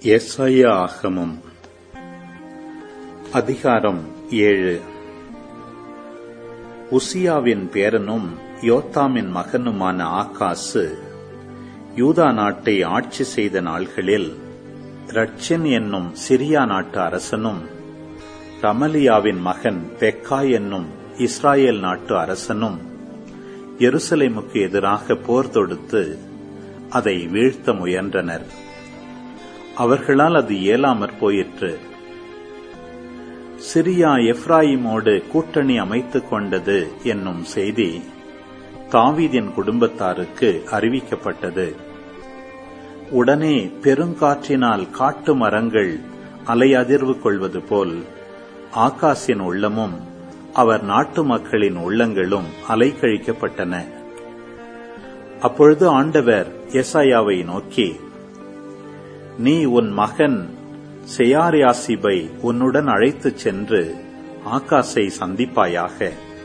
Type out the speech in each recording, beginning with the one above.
எஸ்ஐயா ஆகமம் அதிகாரம் ஏழு உசியாவின் பேரனும் யோத்தாமின் மகனுமான ஆகாசு யூதா நாட்டை ஆட்சி செய்த நாள்களில் ரட்சன் என்னும் சிரியா நாட்டு அரசனும் ரமலியாவின் மகன் பெக்காய் என்னும் இஸ்ராயேல் நாட்டு அரசனும் எருசலேமுக்கு எதிராக போர் தொடுத்து அதை வீழ்த்த முயன்றனர் அவர்களால் அது இயலாமற் போயிற்று சிரியா எப்ராயிமோடு கூட்டணி அமைத்துக் கொண்டது என்னும் செய்தி தாவீதின் குடும்பத்தாருக்கு அறிவிக்கப்பட்டது உடனே பெருங்காற்றினால் காட்டு மரங்கள் அலையதிர்வு கொள்வது போல் ஆகாசின் உள்ளமும் அவர் நாட்டு மக்களின் உள்ளங்களும் அலைக்கழிக்கப்பட்டன அப்பொழுது ஆண்டவர் எசாயாவை நோக்கி நீ உன் மகன் செயாரியாசிபை உன்னுடன் அழைத்துச் சென்று ஆகாசை சந்திப்பாயாக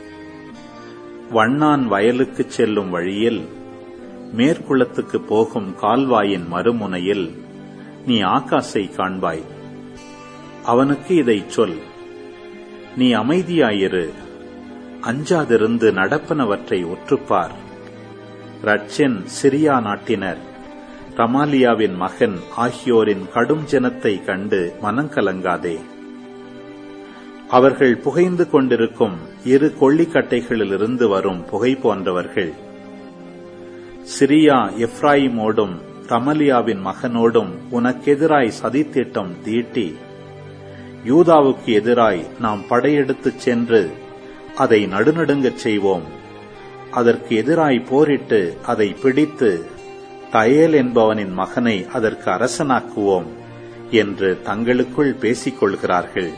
வண்ணான் வயலுக்குச் செல்லும் வழியில் மேற்குளத்துக்கு போகும் கால்வாயின் மறுமுனையில் நீ ஆகாசை காண்பாய் அவனுக்கு இதைச் சொல் நீ அமைதியாயிரு அஞ்சாதிருந்து நடப்பனவற்றை ஒற்றுப்பார் ரட்சன் சிரியா நாட்டினர் ரமாலியாவின் மகன் ஆகியோரின் கடும் ஜனத்தை கண்டு மனங்கலங்காதே அவர்கள் புகைந்து கொண்டிருக்கும் இரு கொள்ளிக்கட்டைகளிலிருந்து வரும் புகை போன்றவர்கள் சிரியா எப்ராயிமோடும் ரமலியாவின் மகனோடும் உனக்கெதிராய் சதித்திட்டம் தீட்டி யூதாவுக்கு எதிராய் நாம் படையெடுத்துச் சென்று அதை நடுநடுங்கச் செய்வோம் அதற்கு எதிராய் போரிட்டு அதை பிடித்து தயேல் என்பவனின் மகனை அதற்கு அரசனாக்குவோம் என்று தங்களுக்குள் பேசிக் கொள்கிறார்கள்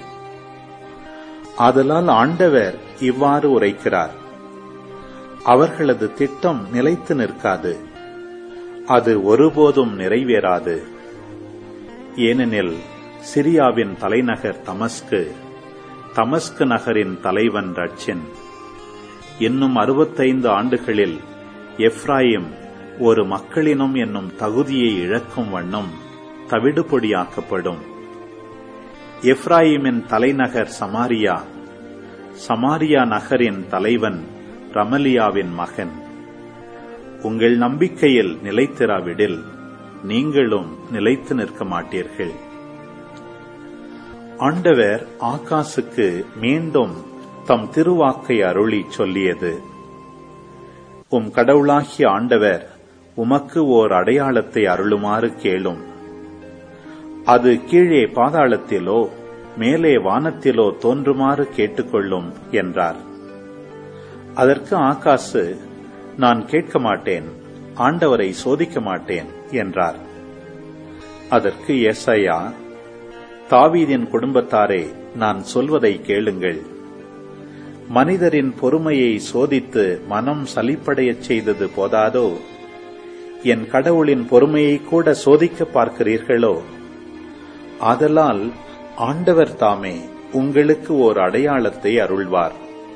ஆதலால் ஆண்டவர் இவ்வாறு உரைக்கிறார் அவர்களது திட்டம் நிலைத்து நிற்காது அது ஒருபோதும் நிறைவேறாது ஏனெனில் சிரியாவின் தலைநகர் தமஸ்கு தமஸ்கு நகரின் தலைவன் ரட்சின் இன்னும் அறுபத்தைந்து ஆண்டுகளில் எப்ராயிம் ஒரு மக்களினம் என்னும் தகுதியை இழக்கும் வண்ணம் தவிடுபொடியாக்கப்படும் எப்ராயிமின் தலைநகர் சமாரியா சமாரியா நகரின் தலைவன் ரமலியாவின் மகன் உங்கள் நம்பிக்கையில் நிலைத்திராவிடில் நீங்களும் நிலைத்து நிற்க மாட்டீர்கள் ஆண்டவர் ஆகாசுக்கு மீண்டும் தம் திருவாக்கை அருளி சொல்லியது உம் கடவுளாகிய ஆண்டவர் உமக்கு ஓர் அடையாளத்தை அருளுமாறு கேளும் அது கீழே பாதாளத்திலோ மேலே வானத்திலோ தோன்றுமாறு கேட்டுக்கொள்ளும் என்றார் அதற்கு ஆகாசு நான் கேட்க மாட்டேன் ஆண்டவரை சோதிக்க மாட்டேன் என்றார் அதற்கு எஸ்ஐயா தாவீதின் குடும்பத்தாரே நான் சொல்வதை கேளுங்கள் மனிதரின் பொறுமையை சோதித்து மனம் சலிப்படையச் செய்தது போதாதோ என் கடவுளின் பொறுமையை கூட சோதிக்க பார்க்கிறீர்களோ ஆதலால் ஆண்டவர் தாமே உங்களுக்கு ஓர் அடையாளத்தை அருள்வார்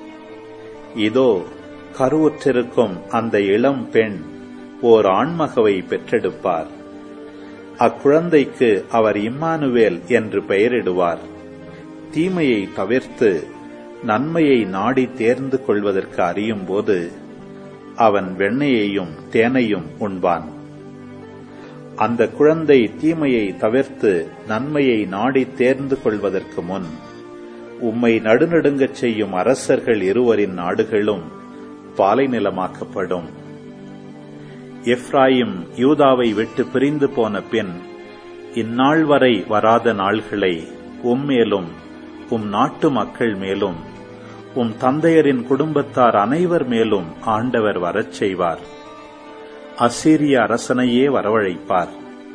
இதோ கருவுற்றிருக்கும் அந்த இளம் பெண் ஓர் ஆண்மகவை பெற்றெடுப்பார் அக்குழந்தைக்கு அவர் இம்மானுவேல் என்று பெயரிடுவார் தீமையை தவிர்த்து நன்மையை நாடி தேர்ந்து கொள்வதற்கு அறியும் போது அவன் வெண்ணையையும் தேனையும் உண்பான் அந்த குழந்தை தீமையை தவிர்த்து நன்மையை நாடி தேர்ந்து கொள்வதற்கு முன் உம்மை நடுநடுங்கச் செய்யும் அரசர்கள் இருவரின் நாடுகளும் பாலை நிலமாக்கப்படும் எப்ராயிம் யூதாவை விட்டு பிரிந்து போன பின் இந்நாள் வரை வராத நாள்களை உம்மேலும் உம் நாட்டு மக்கள் மேலும் உம் தந்தையரின் குடும்பத்தார் அனைவர் மேலும் ஆண்டவர் வரச் செய்வார் அசீரிய அரசனையே வரவழைப்பார்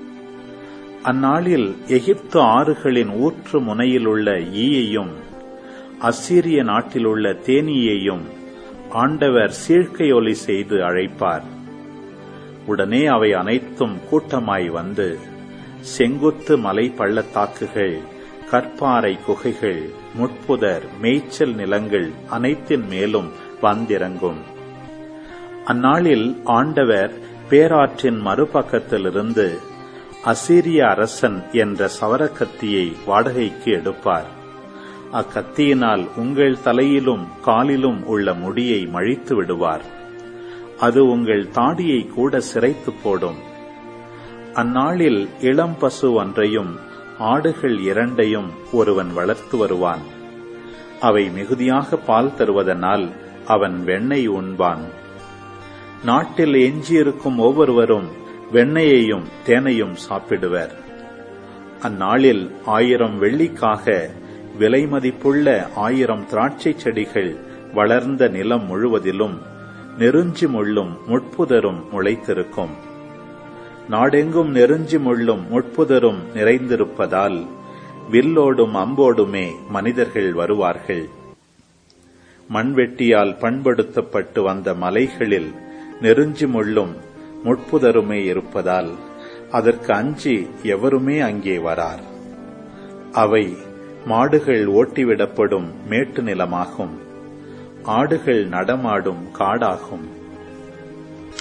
அந்நாளில் எகிப்து ஆறுகளின் ஊற்று முனையிலுள்ள ஈயையும் அசீரிய நாட்டிலுள்ள தேனியையும் ஆண்டவர் சீழ்க்கையொலி செய்து அழைப்பார் உடனே அவை அனைத்தும் கூட்டமாய் வந்து செங்குத்து மலை பள்ளத்தாக்குகள் கற்பாறை குகைகள் முட்புதர் மேய்ச்சல் நிலங்கள் அனைத்தின் மேலும் வந்திறங்கும் அந்நாளில் ஆண்டவர் பேராற்றின் மறுபக்கத்திலிருந்து அசீரிய அரசன் என்ற சவரக்கத்தியை வாடகைக்கு எடுப்பார் அக்கத்தியினால் உங்கள் தலையிலும் காலிலும் உள்ள முடியை மழித்து விடுவார் அது உங்கள் தாடியை கூட சிரைத்து போடும் அந்நாளில் இளம் பசு ஒன்றையும் ஆடுகள் இரண்டையும் ஒருவன் வளர்த்து வருவான் அவை மிகுதியாக பால் தருவதனால் அவன் வெண்ணெய் உண்பான் நாட்டில் எஞ்சியிருக்கும் ஒவ்வொருவரும் வெண்ணெயையும் தேனையும் சாப்பிடுவர் அந்நாளில் ஆயிரம் வெள்ளிக்காக விலை மதிப்புள்ள ஆயிரம் திராட்சை செடிகள் வளர்ந்த நிலம் முழுவதிலும் நெருஞ்சி முள்ளும் முட்புதரும் முளைத்திருக்கும் நாடெங்கும் நெருஞ்சி முள்ளும் முட்புதரும் நிறைந்திருப்பதால் வில்லோடும் அம்போடுமே மனிதர்கள் வருவார்கள் மண்வெட்டியால் பண்படுத்தப்பட்டு வந்த மலைகளில் நெருஞ்சி முள்ளும் முட்புதருமே இருப்பதால் அதற்கு அஞ்சி எவருமே அங்கே வரார் அவை மாடுகள் ஓட்டிவிடப்படும் மேட்டு நிலமாகும் ஆடுகள் நடமாடும் காடாகும்